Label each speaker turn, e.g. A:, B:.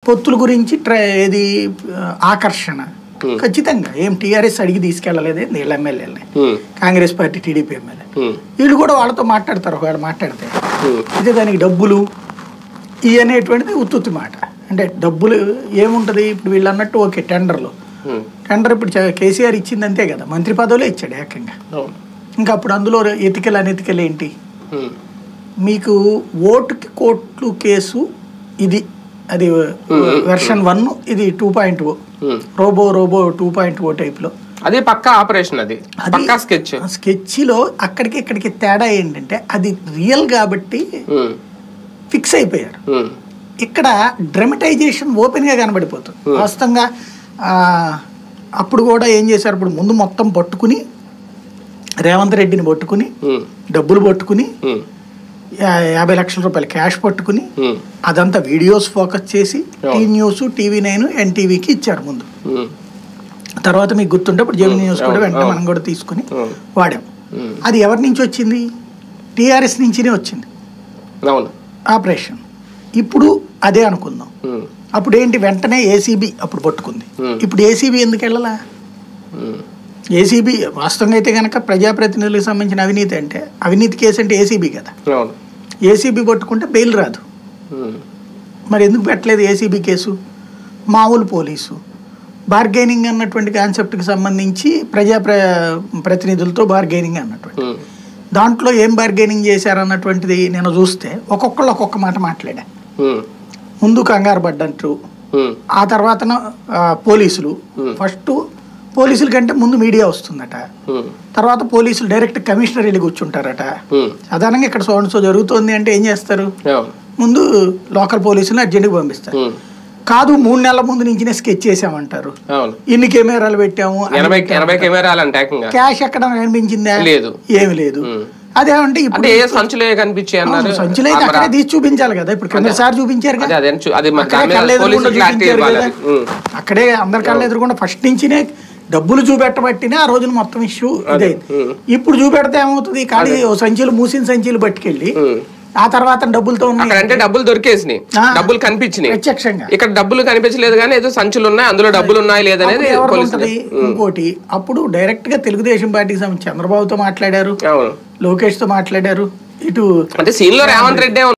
A: పొత్తుల గురించి ట్రై ఇది ఆ, ఆకర్షణ ఖచ్చితంగా ఏం టీఆర్ఎస్ అడిగి తీసుకెళ్ళలేదు వీళ్ళ ఎమ్మెల్యేలని
B: ఉమ్,
A: కాంగ్రెస్ పార్టీ టీడీపీ ఎమ్మెల్యే
B: ఉమ్,
A: వీళ్ళు కూడా వాళ్ళతో మాట్లాడతారు ఒకవేళ మాట్లాడితే
B: ఉమ్,
A: అయితే దానికి డబ్బులు ఇవి అనేటువంటిది ఉత్తుత్తి మాట అంటే డబ్బులు ఏముంటుంది ఇప్పుడు వీళ్ళు అన్నట్టు ఓకే టెండర్లు
B: ఉమ్,
A: టెండర్ ఇప్పుడు చ- కేసీఆర్ ఇచ్చింది అంతే కదా మంత్రి పదవులే ఇచ్చాడు ఏకంగా
B: అవును
A: ఇంకా అప్పుడు అందులో ఎతికలు అనెతికలు ఏంటి
B: ఉమ్,
A: మీకు ఓటుకి కోట్లు కేసు ఇది అది వెర్షన్ వన్ ఇది టూ పాయింట్ ఓ
B: ఉమ్.
A: Robo robo two point O టైప్లో
B: అదే పక్కా ఆపరేషన్ అది
A: అది-
B: పక్కా స్కెచ్
A: స్కెచ్లో అక్కడికి ఇక్కడికి తేడా ఏంటంటే అది రియల్ కాబట్టి
B: ఉమ్,
A: ఫిక్స్ అయిపోయారు
B: ఉమ్,
A: ఇక్కడ డ్రమటైజేషన్ ఓపెన్గా కనబడిపోతుంది వాస్తవంగా ఆ, అప్పుడు కూడా ఏం చేశారు ఇప్పుడు ముందు మొత్తం పట్టుకుని రేవంత్ రెడ్డిని పట్టుకుని
B: ఉమ్,
A: డబ్బులు పట్టుకుని
B: ఉమ్,
A: యా- యాభై లక్షల రూపాయలు క్యాష్ పట్టుకుని
B: ఉమ్,
A: అదంతా వీడియోస్ ఫోకస్ చేసి
B: అవును.
A: టీ న్యూస్ టీవీ నైన్ ఎన్టీవీకి ఇచ్చారు ముందు
B: ఉమ్,
A: తర్వాత మీకు గుర్తుంటే ఇప్పుడు జెమిని న్యూస్ కూడా
B: అవును,
A: వెంటనే
B: అవును.
A: మనం కూడా తీసుకుని
B: అవును.
A: వాడాం
B: ఉమ్,
A: అది ఎవరి నుంచి వచ్చింది టీఆర్ఎస్ నుంచినే వచ్చింది
B: అవును
A: ఆపరేషన్ ఇప్పుడు అదే అనుకుందాం
B: ఉమ్,
A: అప్పుడు ఏంటి వెంటనే ఏసీబీ అప్పుడు పట్టుకుంది
B: Hmm.
A: ఇప్పుడు ఏసీబీ ఎందుకు వెళ్ళాలా
B: ఉమ్,
A: ఏసీబీ వాస్తవంగా అయితే కనుక ప్రజాప్రతినిధులకు సంబంధించిన అవినీతి అంటే అవినీతి కేసు అంటే ఏసీబీ కదా
B: అవును
A: ఏసీబీ పట్టుకుంటే బెయిల్ రాదు
B: ఉమ్,
A: మరి ఎందుకు పెట్టలేదు ఏసీబీ కేసు మామూలు పోలీసు బార్గెనింగ్ అన్నటువంటి కాన్సెప్ట్కి సంబంధించి ప్రజా ప్ర ప్రతినిధులతో బార్గెనింగ్ అన్నటువంటి
B: ఉమ్,
A: దాంట్లో ఏం బార్గెనింగ్ చేశారన్నటువంటిది నేను చూస్తే ఒక్కొక్కళ్ళు ఒక్కొక్క మాట మాట్లాడా
B: ఉమ్,
A: ముందు కంగారు పడ్డంటారు
B: ఉమ్,
A: ఆ తర్వాత పోలీసులు
B: Hmm.
A: ఫస్ట్ పోలీసుల కంటే ముందు మీడియా వస్తుందట
B: ఉమ్,
A: తర్వాత పోలీసులు డైరెక్ట్ కమిషనర్ వెళ్ళి కూర్చుంటారట
B: ఉమ్,
A: సాధారణంగా ఇక్కడ సో సో జరుగుతోంది అంటే ఏం చేస్తారు
B: అవును
A: ముందు లోకల్ పోలీసులు అర్జెంట్గా పంపిస్తారు
B: ఉమ్,
A: కాదు మూడు నెలల ముందు నుంచినే స్కెచ్ చేసామంటారు
B: అవును
A: ఇన్ని కెమెరాలు పెట్టాము అన్ని
B: ఎనభై
A: పెట్టాము.
B: ఎనభై కెమెరాలు అంటే ఏకంగా
A: క్యాష్ ఎక్కడ కనిపించిందా
B: లేదు.
A: ఏమి లేదు
B: ఉమ్.
A: అదేమంటే ఇప్పుడు
B: అంటే ఏ సంచులే కనిపించాయి అన్నారు
A: అవును, సంచులు అయితే
B: ఆ, మరి
A: అక్కడే తీసి చూపించాలి కదా ఇప్పుడు కింద సార్ చూపించారు
B: అదే
A: కదా
B: అదే చూ- అది మరి
A: అక్కడే
B: దాని మీద
A: కళ్ళు ఎదురుగుండా
B: పోలీసులు క్లారిటీ
A: చూపించారు
B: ఇవ్వాలి
A: కదా.
B: అది. ఉమ్,
A: అక్కడే అందరి కళ్ళు ఎదురుకుండా ఫస్ట్ నుంచినే డబ్బులు చూపెట్టబట్టినే ఆ రోజున మొత్తం ఇష్యూ ఇదే
B: ఉమ్.
A: ఇప్పుడు చూపెడితే ఏమవుతుంది కానీ ఓ సంచులు మూసిన సంచులు పట్టుకెళ్ళి
B: ఉమ్.
A: ఆ తర్వాత డబ్బులతో ఉన్నాయి
B: అక్కడ అంటే డబ్బులు దొరికేసినాయి
A: ఆ.
B: డబ్బులు కనిపించినాయి
A: ప్రత్యక్షంగా
B: ఇక్కడ డబ్బులు కనిపించలేదు కానీ ఏదో సంచులు ఉన్నాయి అందులో డబ్బులు ఉన్నాయి లేదనేది
A: అప్పుడు ఎవరికి
B: పోలీసులు
A: ఉంటది? ఇంకోటి అప్పుడు డైరెక్ట్ గా తెలుగుదేశం పార్టీకి సంబంధించి చంద్రబాబుతో మాట్లాడారు
B: అవును
A: లోకేష్ తో మాట్లాడారు ఇటు
B: అంటే సీన్ లో రేవంత్ రెడ్డి